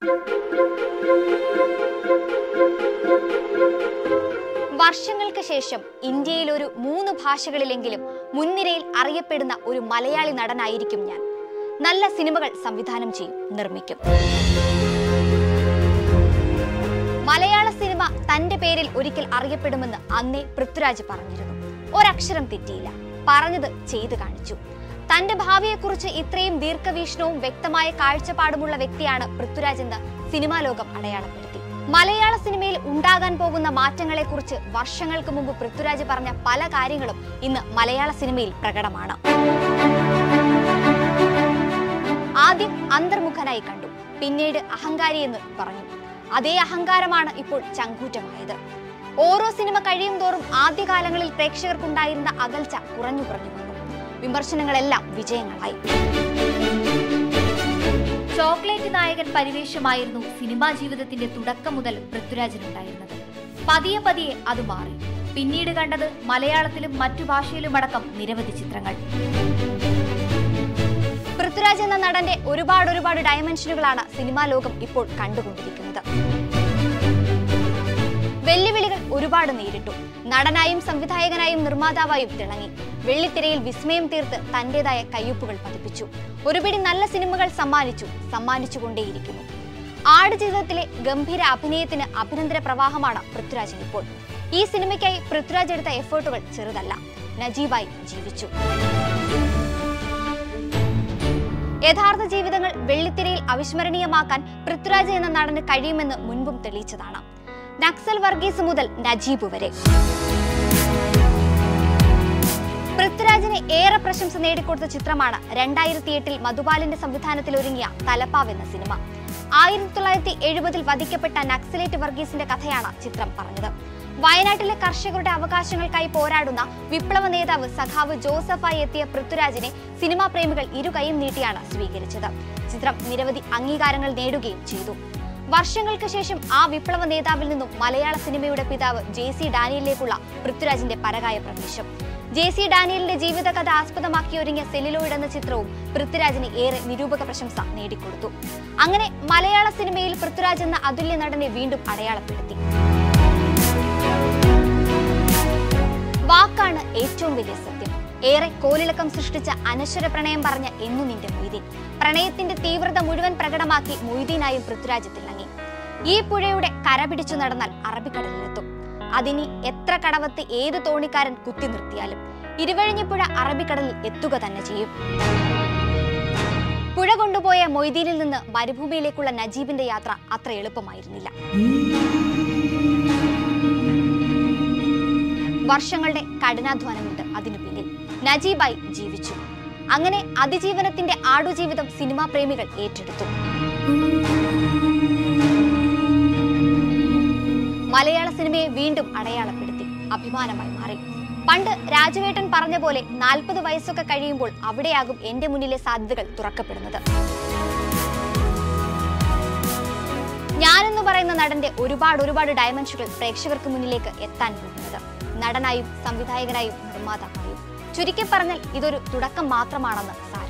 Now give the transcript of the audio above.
വർഷങ്ങൾക്ക് ശേഷം ഇന്ത്യയിൽ ഒരു മൂന്ന് ഭാഷകളിലെങ്കിലും മുൻനിരയിൽ അറിയപ്പെടുന്ന ഒരു മലയാളി നടനായിരിക്കും ഞാൻ നല്ല സിനിമകൾ സംവിധാനം ചെയ്യും നിർമ്മിക്കും മലയാള സിനിമ തന്റെ പേരിൽ ഒരിക്കൽ അറിയപ്പെടുമെന്ന് അന്നേ പൃഥ്വിരാജ് പറഞ്ഞിരുന്നു ഒരക്ഷരം തെറ്റിയില്ല പറഞ്ഞത് ചെയ്തു കാണിച്ചു തന്റെ ഭാവിയെക്കുറിച്ച് ഇത്രയും ദീർഘവീക്ഷണവും വ്യക്തമായ കാഴ്ചപ്പാടുമുള്ള വ്യക്തിയാണ് പൃഥ്വിരാജ് എന്ന് സിനിമാ ലോകം അടയാളപ്പെടുത്തി മലയാള സിനിമയിൽ ഉണ്ടാകാൻ പോകുന്ന മാറ്റങ്ങളെക്കുറിച്ച് വർഷങ്ങൾക്ക് മുമ്പ് പൃഥ്വിരാജ് പറഞ്ഞ പല കാര്യങ്ങളും ഇന്ന് മലയാള സിനിമയിൽ പ്രകടമാണ് ആദ്യം അന്തർമുഖനായി കണ്ടു പിന്നീട് അഹങ്കാരി എന്ന് പറഞ്ഞു അതേ അഹങ്കാരമാണ് ഇപ്പോൾ ചങ്കൂറ്റമായത് ഓരോ സിനിമ കഴിയും തോറും ആദ്യകാലങ്ങളിൽ പ്രേക്ഷകർക്കുണ്ടായിരുന്ന അകൽച്ച കുറഞ്ഞു കുറഞ്ഞു വന്നു വിമർശനങ്ങളെല്ലാം വിജയങ്ങളായി ചോക്ലേറ്റ് നായകൻ പരിവേഷമായിരുന്നു സിനിമാ ജീവിതത്തിന്റെ തുടക്കം മുതൽ പൃഥ്വിരാജിനുണ്ടായിരുന്നത് പതിയെ പതിയെ അത് മാറി പിന്നീട് കണ്ടത് മലയാളത്തിലും മറ്റു ഭാഷയിലുമടക്കം നിരവധി ചിത്രങ്ങൾ പൃഥ്വിരാജ് എന്ന നടന്റെ ഒരുപാട് ഒരുപാട് ഡയമെൻഷനുകളാണ് സിനിമാ ലോകം ഇപ്പോൾ കണ്ടുകൊണ്ടിരിക്കുന്നത് വെല്ലുവിളികൾ ഒരുപാട് നേരിട്ടു നടനായും സംവിധായകനായും നിർമ്മാതാവായും തിളങ്ങി വെള്ളിത്തിരയിൽ വിസ്മയം തീർത്ത് തന്റേതായ കയ്യൊപ്പുകൾ പതിപ്പിച്ചു ഒരുപിടി നല്ല സിനിമകൾ സമ്മാനിച്ചു സമ്മാനിച്ചുകൊണ്ടേയിരിക്കുന്നു ആടുജീവിതത്തിലെ ഗംഭീര അഭിനയത്തിന് അഭിനന്ദന പ്രവാഹമാണ് പൃഥ്വിരാജിന് ഇപ്പോൾ ഈ സിനിമയ്ക്കായി പൃഥ്വിരാജ് എടുത്ത എഫേർട്ടുകൾ ചെറുതല്ല നജീബായി ജീവിച്ചു യഥാർത്ഥ ജീവിതങ്ങൾ വെള്ളിത്തിരയിൽ അവിസ്മരണീയമാക്കാൻ പൃഥ്വിരാജ് എന്ന നടന് കഴിയുമെന്ന് മുൻപും തെളിയിച്ചതാണ് നക്സൽ വർഗീസ് മുതൽ നജീബ് വരെ പൃഥ്വിരാജിന് ഏറെ പ്രശംസ നേടിക്കൊടുത്ത ചിത്രമാണ് രണ്ടായിരത്തി എട്ടിൽ മധുപാലിന്റെ സംവിധാനത്തിൽ ഒരുങ്ങിയ തലപ്പാവ് എന്ന സിനിമ ആയിരത്തി തൊള്ളായിരത്തി എഴുപതിൽ വധിക്കപ്പെട്ട നക്സലേറ്റ് വർഗീസിന്റെ കഥയാണ് ചിത്രം പറഞ്ഞത് വയനാട്ടിലെ കർഷകരുടെ അവകാശങ്ങൾക്കായി പോരാടുന്ന വിപ്ലവ നേതാവ് സഖാവ് ജോസഫായി എത്തിയ പൃഥ്വിരാജിനെ സിനിമാ പ്രേമികൾ ഇരുകൈയും നീട്ടിയാണ് സ്വീകരിച്ചത് ചിത്രം നിരവധി അംഗീകാരങ്ങൾ നേടുകയും ചെയ്തു വർഷങ്ങൾക്ക് ശേഷം ആ വിപ്ലവ നേതാവിൽ നിന്നും മലയാള സിനിമയുടെ പിതാവ് ജെ സി ഡാനിയലിലേക്കുള്ള പൃഥ്വിരാജിന്റെ പരകായ പ്രവേശം ജെ സി ഡാനിയലിന്റെ ജീവിതകഥ ആസ്പദമാക്കി ഒരുങ്ങിയ സെല്ലിലോയിഡ് എന്ന ചിത്രവും പൃഥ്വിരാജിന് ഏറെ നിരൂപക പ്രശംസ നേടിക്കൊടുത്തു അങ്ങനെ മലയാള സിനിമയിൽ പൃഥ്വിരാജ് എന്ന അതുല്യ നടനെ വീണ്ടും അടയാളപ്പെടുത്തി വാക്കാണ് ഏറ്റവും വലിയ സത്യം ഏറെ കോലിളക്കം സൃഷ്ടിച്ച അനശ്വര പ്രണയം പറഞ്ഞ എന്നു നിന്റെ മൊയ്തീൻ പ്രണയത്തിന്റെ തീവ്രത മുഴുവൻ പ്രകടമാക്കി മൊയ്തീനായും പൃഥ്വിരാജ് തിളങ്ങി ഈ പുഴയുടെ കര പിടിച്ചു നടന്നാൽ അറബിക്കടലിലെത്തും അതിനി എത്ര കടവത്ത് ഏത് തോണിക്കാരൻ കുത്തി നിർത്തിയാലും ഇരുവഴിഞ്ഞിപ്പുഴ അറബിക്കടലിൽ എത്തുക തന്നെ ചെയ്യും പുഴ കൊണ്ടുപോയ മൊയ്തീനിൽ നിന്ന് മരുഭൂമിയിലേക്കുള്ള നജീബിന്റെ യാത്ര അത്ര എളുപ്പമായിരുന്നില്ല വർഷങ്ങളുടെ കഠിനാധ്വാനമുണ്ട് അതിനു പിന്നിൽ നജീബായി ജീവിച്ചു അങ്ങനെ അതിജീവനത്തിന്റെ ആടുജീവിതം സിനിമാ പ്രേമികൾ ഏറ്റെടുത്തു മലയാള സിനിമയെ വീണ്ടും അടയാളപ്പെടുത്തി അഭിമാനമായി മാറി പണ്ട് രാജുവേട്ടൻ പറഞ്ഞ പോലെ നാൽപ്പത് വയസ്സൊക്കെ കഴിയുമ്പോൾ അവിടെയാകും എന്റെ മുന്നിലെ സാധ്യതകൾ തുറക്കപ്പെടുന്നത് ഞാനെന്ന് പറയുന്ന നടന്റെ ഒരുപാട് ഒരുപാട് ഡയമെൻഷനുകൾ പ്രേക്ഷകർക്ക് മുന്നിലേക്ക് എത്താൻ പോകുന്നത് നടനായും സംവിധായകനായും നിർമ്മാതാവായും ചുരുക്കി പറഞ്ഞാൽ ഇതൊരു തുടക്കം മാത്രമാണെന്ന് സാരം